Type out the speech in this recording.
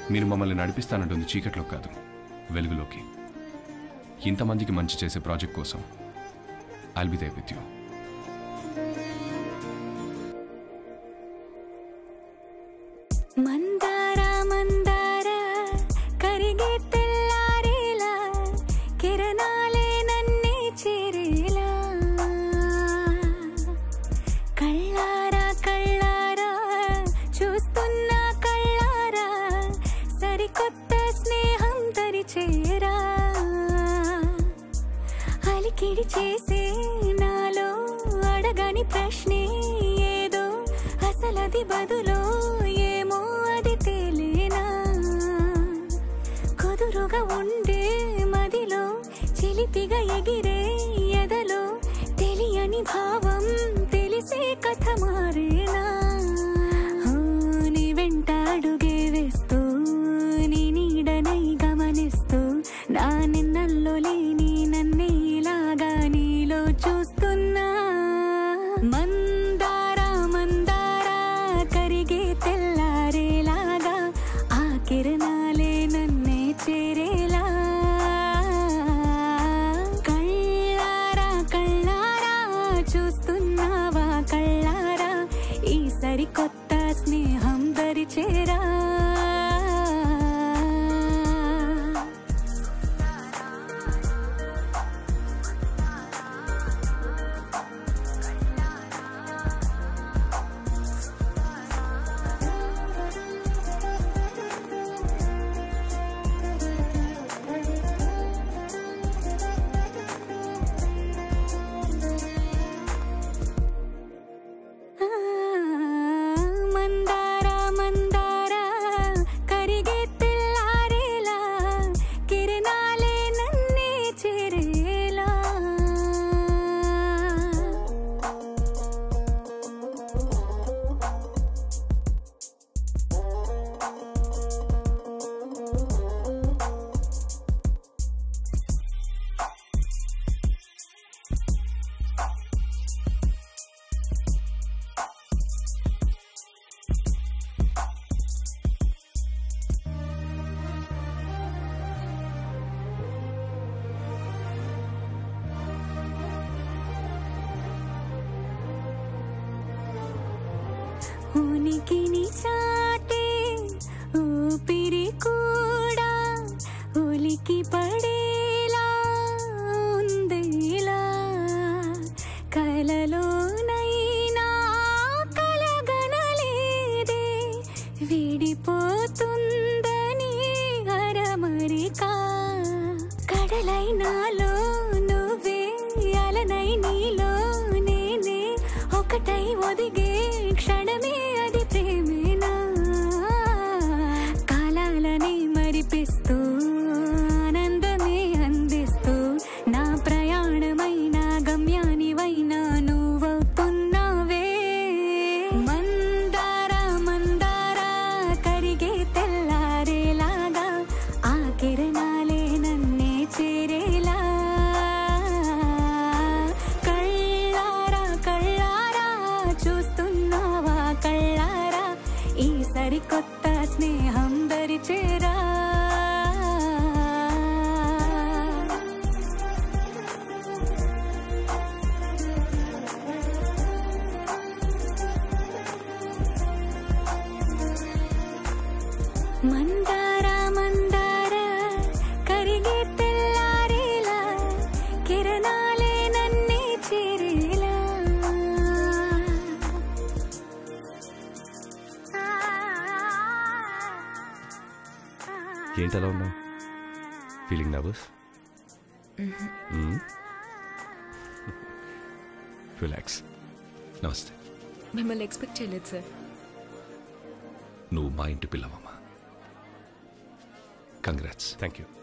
మీరు మమ్మల్ని నడిపిస్తానంటుంది చీకట్లో కాదు వెలుగులోకి ఇంతమందికి మంచి చేసే ప్రాజెక్ట్ కోసం I'll be there with you మందార మందార కరిగే తెల్లారేలా కిరణాలే నన్నే చేరేలా కళ్ళారా కళ్ళారా చూస్తున్నా కళ్ళారా సరికొత్త స్నేహం తరిచేరా అలికిడి చేసే నాలో అడగని ప్రశ్నే ఏదో అసలది బదులో ఏమో అది తేలేనా కుదురుగా ఉండే మదిలో చిలిపిగా ఎగిరే ఎదలో తెలియని భావం తెలిసే కథ మారేనా ఓ, నీ వెంట అడుగే వేస్తూ నీ నీడనై గమనిస్తూ నా నిన్నల్లో లేని నన్నే ఇలాగా నీలో చూస్తున్నా మందార మందార కరిగే తెల్లారేలాగా ఆ కిరణాలే నన్నే చేరేలా కళ్ళారా కళ్ళారా చూస్తున్నావా కళ్ళారా ఈ సరికొత్త స్నేహం దరిచేరా ఆ, మందార మందార కరిగే తెల్లారేలా కిరణాలే నన్నే చేరేలా ఉనికిని చాటే ఊపిరి కూడా ఉలికి పడేలా ఉందేలా కలలోనైనా కలగనలేదే విడిపోతుందని అరమరికా కడలైనాలో నువ్వే అలనై నీలో నేనే ఒకటై ఒదిగే క్షణమే అది ప్రేమేనా కాలాలని మరిపిస్తూ ఆనందమే అందిస్తూ నా ప్రయాణమైన గమ్యానివైనా నువ్వవుతున్నావే మందార మందార కరిగే తెల్లారేలాగా ఆ కిరణాలే నన్నే చేరేలా కళ్ళారా కళ్ళారా చూస్తున్నావా కళ్ళారా ఈ సరికొత్త స్నేహం దరిచేరా మందార మందార కరిగే తెల్లారేలా కిరణాలే నన్నే చేరేలా ఏంటి అలా ఉన్నావు ఫీలింగ్ నర్వస్ రిలాక్స్ నమస్తే మిమ్మల్ని ఎక్స్పెక్ట్ చేయలేదు సార్ నువ్వు మా ఇంటి పిల్లవమ్మా కంగ్రాట్స్ థ్యాంక్ యూ